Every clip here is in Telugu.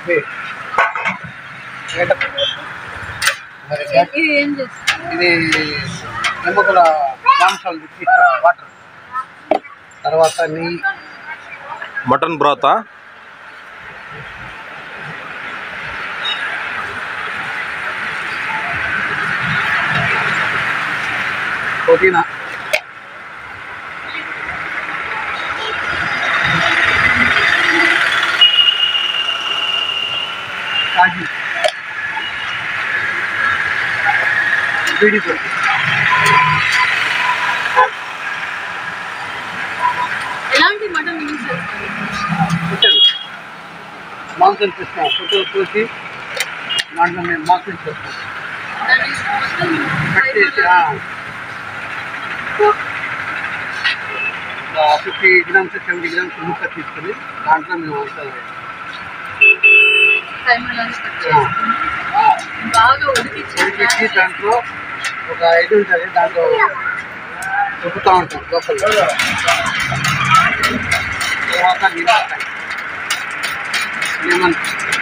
ఇది వేట- మరి గ్యాస్ ఇది ఏం చేస్తారు ఇది ఎముకల మాంసాలు తెచ్చి వాటర్ తర్వాత నెయ్యి మటన్ బ్రాతా పుదీనా కాజు బీడి పొడి ఎలాంటి మటన్ యూజ్ చేస్తారు పుట్టలు మాంసం చేస్తాం పుట్టలు కోసి దాంట్లో మేము మాంసం చేస్తాం దాన్ని మొత్తం కట్ చేసి ఫిఫ్టీ గ్రామ్స్ సెవెంటీ గ్రామ్స్ ముక్క తీసుకొని దాంట్లో మేము అంతా టైమర్ లాగా కట్ చేసుకుని బాగా ఉడికించి ఉడికిచ్చి దాంట్లో ఒక ఇది ఉంటుంది దాంట్లో ఉప్పుతూ ఉంటాం లోపల తర్వాత నిమ్మకాయ లెమన్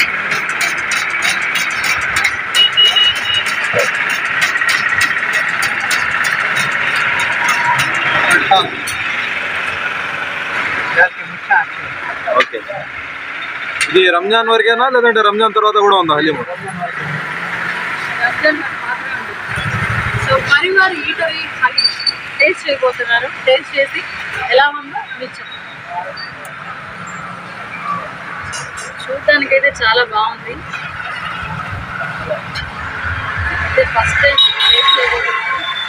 ఓకే ఇది రంజాన్ వరకేనా లేదంటే రంజాన్ తర్వాత కూడా ఉందా హలీము రంజాన్ మాత్రమే ఉంటుంది సో పరివార్ ఈటరీ హలీ టేస్ట్ చేయబోతున్నారు టేస్ట్ చేసి ఎలా ఉందో మీకు చెప్తాను చూడటానికైతే చాలా బాగుంది అయితే ఫస్ట్ టైం టేస్ట్ చేయబోతున్నాను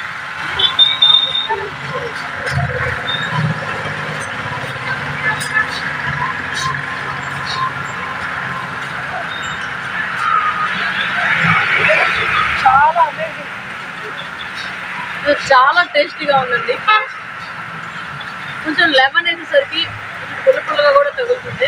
చాలా amazing. ఇది చాలా టేస్టీగా ఉందండి కొంచెం లెమన్ వేసేసరికి కొంచెం పుల్ల పుల్లగా కూడా తగులుతుంది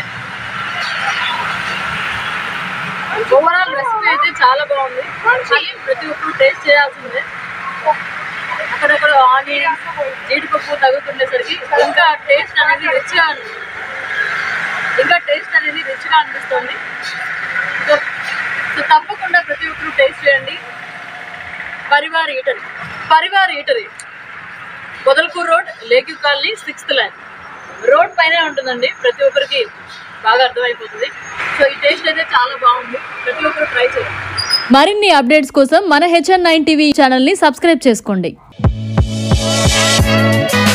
ఓవరాల్ రెసిపీ అయితే చాలా బాగుంది కానీ ప్రతి ఒక్కరు టేస్ట్ చేయాల్సిందే అక్కడక్కడ ఆనియన్ జీడిపప్పు తగులుతుండేసరికి ఇంకా టేస్ట్ అనేది రిచ్గా ఇంకా టేస్ట్ అనేది రిచ్గా అనిపిస్తుంది సో సో తప్పకుండా ప్రతి ఒక్కరు టేస్ట్ చేయండి Parivar eatery Parivar eatery Podalakur road లేక్యూ కాలనీ సిక్స్త్ లైన్ రోడ్ పైనే ఉంటుందండి ప్రతి ఒక్కరికి బాగా అర్థమైపోతుంది సో ఈ టేస్ట్ అయితే చాలా బాగుంది ప్రతి ఒక్కరు ట్రై చేయండి మరిన్ని అప్డేట్స్ కోసం మన హెచ్ఎన్ నైన్ టీవీ ఛానల్ని సబ్స్క్రైబ్ చేసుకోండి